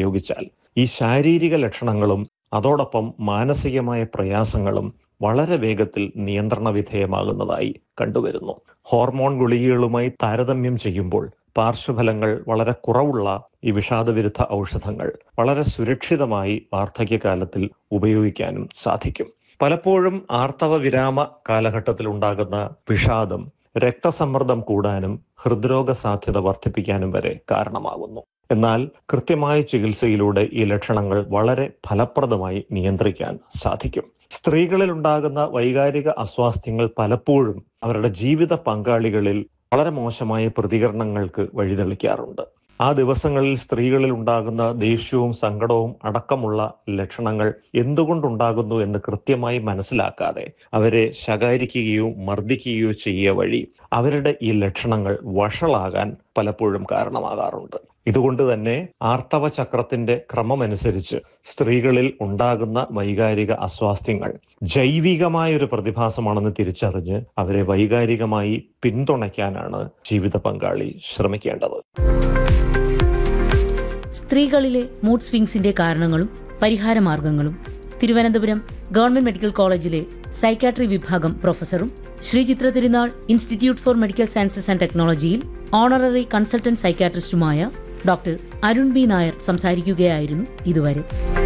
പ്രയോഗിച്ചാൽ ഈ ശാരീരിക ലക്ഷണങ്ങളും അതോടൊപ്പം മാനസികമായ പ്രയാസങ്ങളും വളരെ വേഗത്തിൽ നിയന്ത്രണ വിധേയമാകുന്നതായി കണ്ടുവരുന്നു ഹോർമോൺ ഗുളികകളുമായി താരതമ്യം ചെയ്യുമ്പോൾ പാർശ്വഫലങ്ങൾ വളരെ കുറവുള്ള ഈ വിഷാദവിരുദ്ധ ഔഷധങ്ങൾ വളരെ സുരക്ഷിതമായി വാർദ്ധക്യകാലത്തിൽ ഉപയോഗിക്കാനും സാധിക്കും പലപ്പോഴും ആർത്തവ വിരാമ കാലഘട്ടത്തിൽ ഉണ്ടാകുന്ന വിഷാദം രക്തസമ്മർദ്ദം കൂടാനും ഹൃദ്രോഗ സാധ്യത വർദ്ധിപ്പിക്കാനും വരെ കാരണമാകുന്നു എന്നാൽ കൃത്യമായ ചികിത്സയിലൂടെ ഈ ലക്ഷണങ്ങൾ വളരെ ഫലപ്രദമായി നിയന്ത്രിക്കാൻ സാധിക്കും സ്ത്രീകളിൽ ഉണ്ടാകുന്ന വൈകാരിക അസ്വാസ്ഥ്യങ്ങൾ പലപ്പോഴും അവരുടെ ജീവിത പങ്കാളികളിൽ വളരെ മോശമായ പ്രതികരണങ്ങൾക്ക് വഴിതെളിക്കാറുണ്ട് ആ ദിവസങ്ങളിൽ സ്ത്രീകളിൽ ഉണ്ടാകുന്ന ദേഷ്യവും സങ്കടവും അടക്കമുള്ള ലക്ഷണങ്ങൾ എന്തുകൊണ്ടുണ്ടാകുന്നു എന്ന് കൃത്യമായി മനസ്സിലാക്കാതെ അവരെ ശകാരിക്കുകയോ മർദ്ദിക്കുകയോ ചെയ്യുക വഴി അവരുടെ ഈ ലക്ഷണങ്ങൾ വഷളാകാൻ പലപ്പോഴും കാരണമാകാറുണ്ട് ഇതുകൊണ്ട് തന്നെ ആർത്തവ ചക്രത്തിന്റെ ക്രമമനുസരിച്ച് സ്ത്രീകളിൽ ഉണ്ടാകുന്ന വൈകാരിക അസ്വാസ്ഥ്യങ്ങൾ ജൈവികമായ ഒരു പ്രതിഭാസമാണെന്ന് തിരിച്ചറിഞ്ഞ് അവരെ വൈകാരികമായി പിന്തുണയ്ക്കാനാണ് ജീവിത പങ്കാളി ശ്രമിക്കേണ്ടത് സ്ത്രീകളിലെ മൂഡ് സ്വിങ്സിന്റെ കാരണങ്ങളും പരിഹാരമാർഗങ്ങളും തിരുവനന്തപുരം ഗവൺമെന്റ് മെഡിക്കൽ കോളേജിലെ സൈക്കാട്രി വിഭാഗം പ്രൊഫസറും Sreechitra Thirunal institute for medical sciences and ടെക്നോളജിയിൽ ഓണററി കൺസൾട്ടന്റ് സൈക്കാട്രിസ്റ്റുമായ ഡോക്ടർ അരുൺ ബി നായർ സംസാരിക്കുകയായിരുന്നു ഇതുവരെ